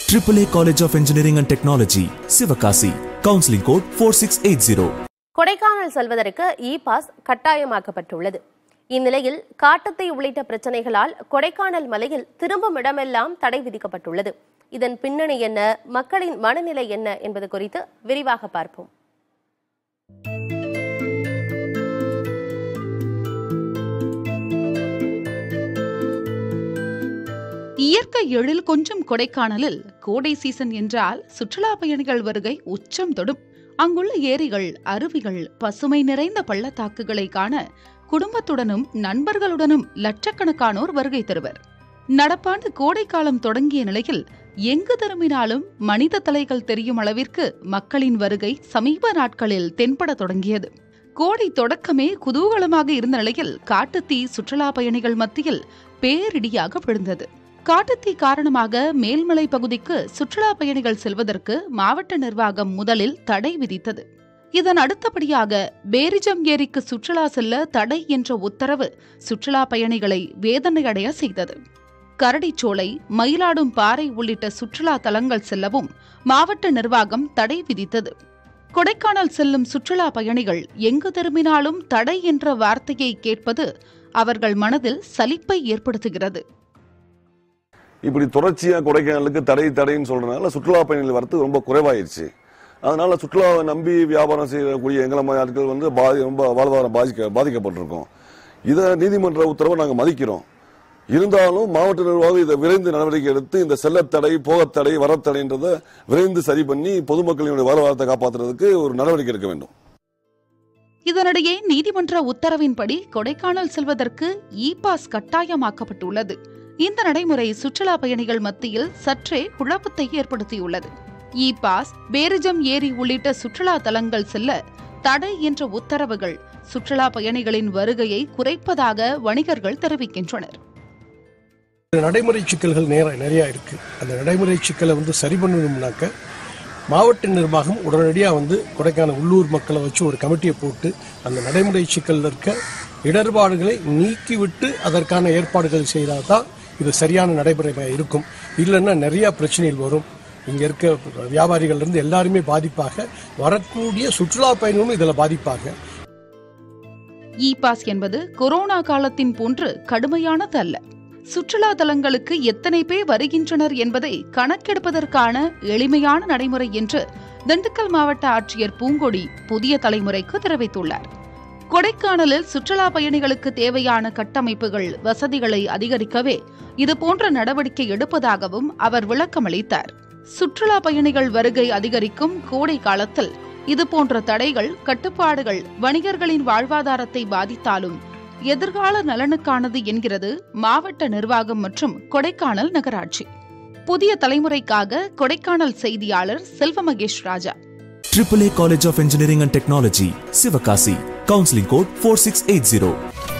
AAA College of Engineering and Technology, Sivakasi. Counseling code 4680. Kodaikanal செல்வதற்கு e pass கட்டாயமாக்கப்பட்டுள்ளது இந்நிலையில் காட்டுத்தீ உள்ளிட்ட பிரச்சனைகளால் கொடைக்கானல் மலையில் திரும்பும் இடமெல்லாம் தடை விதிக்கப்பட்டுள்ளது இதன் பின்னணி என்ன மக்களின் மனநிலை என்ன என்பது குறித்து விரிவாக பார்ப்போம் இயற்கை எழில் கொஞ்சம் கொடைக்கானலில் கோடை சீசன் என்றால் சுற்றுலா பயணிகள் வருகை உச்சம் தொடும் அங்குள்ள ஏரிகள் அருவிகள் பசுமை நிறைந்த பள்ளத்தாக்குகளை காண குடும்பத்துடனும் நண்பர்களுடனும் லட்சக்கணக்கானோர் வருகை தருவர் நடப்பாண்டு கோடைக்காலம் தொடங்கிய நிலையில் எங்கு திரும்பினாலும் மனித தலைகள் தெரியும் அளவிற்கு மக்களின் வருகை சமீப நாட்களில் தென்பட தொடங்கியது கோடை தொடக்கமே குதூகலமாக இருந்த நிலையில் காட்டுத்தீ சுற்றுலா பயணிகள் மத்தியில் பேரிடியாக விழுந்தது காட்டுத்தீ காரணமாக மேல்மலை பகுதிக்கு சுற்றுலா பயணிகள் செல்வதற்கு மாவட்ட நிர்வாகம் முதலில் தடை விதித்தது இதன் அடுத்தபடியாக பேரிஜம் ஏரிக்கு சுற்றுலா செல்ல தடை என்ற உத்தரவு சுற்றுலா பயணிகளை வேதனையடைய செய்தது கரடிச்சோலை மயிலாடும் பாறை உள்ளிட்ட சுற்றுலா தலங்கள் செல்லவும் மாவட்ட நிர்வாகம் தடை விதித்தது கொடைக்கானல் செல்லும் சுற்றுலா பயணிகள் எங்கு திரும்பினாலும் தடை என்ற வார்த்தையை கேட்பது அவர்கள் மனதில் சலிப்பை ஏற்படுத்துகிறது இப்படி தொடர்ச்சியா கொடைக்கானலுக்கு தடை தடைன்னு சொல்றதுனால சுற்றுலா பயணிகள் வரத்து ரொம்ப குறைவாயிருச்சு அதனால சுற்றுலாவை நம்பி வியாபாரம் செய்யக்கூடிய எங்களை மாதிரி ஆட்கள் வந்து பாதி ரொம்ப வாழ்வாதாரம் பாதிக்க பாதிக்கப்பட்டிருக்கோம் இதை நீதிமன்ற உத்தரவை நாங்கள் மதிக்கிறோம் இருந்தாலும் மாவட்ட நிர்வாகம் இதை விரைந்து நடவடிக்கை எடுத்து இந்த செல்லத்தடை போகத்தடை வரத்தடைன்றதை விரைந்து சரி பண்ணி பொதுமக்களினுடைய வாழ்வாதாரத்தை காப்பாற்றுறதுக்கு ஒரு நடவடிக்கை எடுக்க வேண்டும் இதனிடையே நீதிமன்ற உத்தரவின்படி கொடைக்கானல் செல்வதற்கு இ பாஸ் கட்டாயமாக்கப்பட்டுள்ளது இந்த நடைமுறை சுற்றுலா பயணிகள் மத்தியில் சற்றே குழப்பத்தை ஏற்படுத்தியுள்ளது இ பாஸ் பேரிஜம் ஏரி உள்ளிட்ட சுற்றுலா தலங்கள் செல்ல தடை என்ற உத்தரவுகள் சுற்றுலா பயணிகளின் வருகையை குறைப்பதாக வணிகர்கள் தெரிவிக்கின்றனர் நடைமுறை சிக்கல்கள் நேர நிறையா இருக்குது அந்த நடைமுறை சிக்கலை வந்து சரி பண்ணணும்னாக்க மாவட்ட நிர்வாகம் உடனடியாக வந்து கொடைக்கானல் உள்ளூர் மக்களை வச்சு ஒரு கமிட்டியை போட்டு அந்த நடைமுறை சிக்கலில் இருக்க இடர்பாடுகளை நீக்கிவிட்டு அதற்கான ஏற்பாடுகள் செய்தால் தான் இது சரியான நடைமுறை இருக்கும் இல்லைன்னா நிறையா பிரச்சனைகள் வரும் இங்கே இருக்க வியாபாரிகள் இருந்து எல்லாருமே பாதிப்பாக வரக்கூடிய சுற்றுலா பயணிகளும் இதில் பாதிப்பாக இ பாஸ் என்பது கொரோனா காலத்தின் போன்று கடுமையானது அல்ல சுற்றுலா தலங்களுக்கு எத்தனை பேர் வருகின்றனர் என்பதை கணக்கெடுப்பதற்கான எளிமையான நடைமுறை என்று திண்டுக்கல் மாவட்ட ஆட்சியர் பூங்கொடி புதிய தலைமுறைக்கு தெரிவித்துள்ளார் கொடைக்கானலில் சுற்றுலா பயணிகளுக்கு தேவையான கட்டமைப்புகள் வசதிகளை அதிகரிக்கவே இதுபோன்ற நடவடிக்கை எடுப்பதாகவும் அவர் விளக்கமளித்தார் சுற்றுலா பயணிகள் வருகை அதிகரிக்கும் கோடை காலத்தில் இதுபோன்ற தடைகள் கட்டுப்பாடுகள் வணிகர்களின் வாழ்வாதாரத்தை பாதித்தாலும் எதிர்கால நலனுக்கானது என்கிறது மாவட்ட நிர்வாகம் மற்றும் கொடைக்கானல் நகராட்சி புதிய தலைமுறைக்காக கொடைக்கானல் செய்தியாளர் செல்வ மகேஷ் ராஜா AAA College of Engineering and Technology, Sivakasi. Counseling code 4680.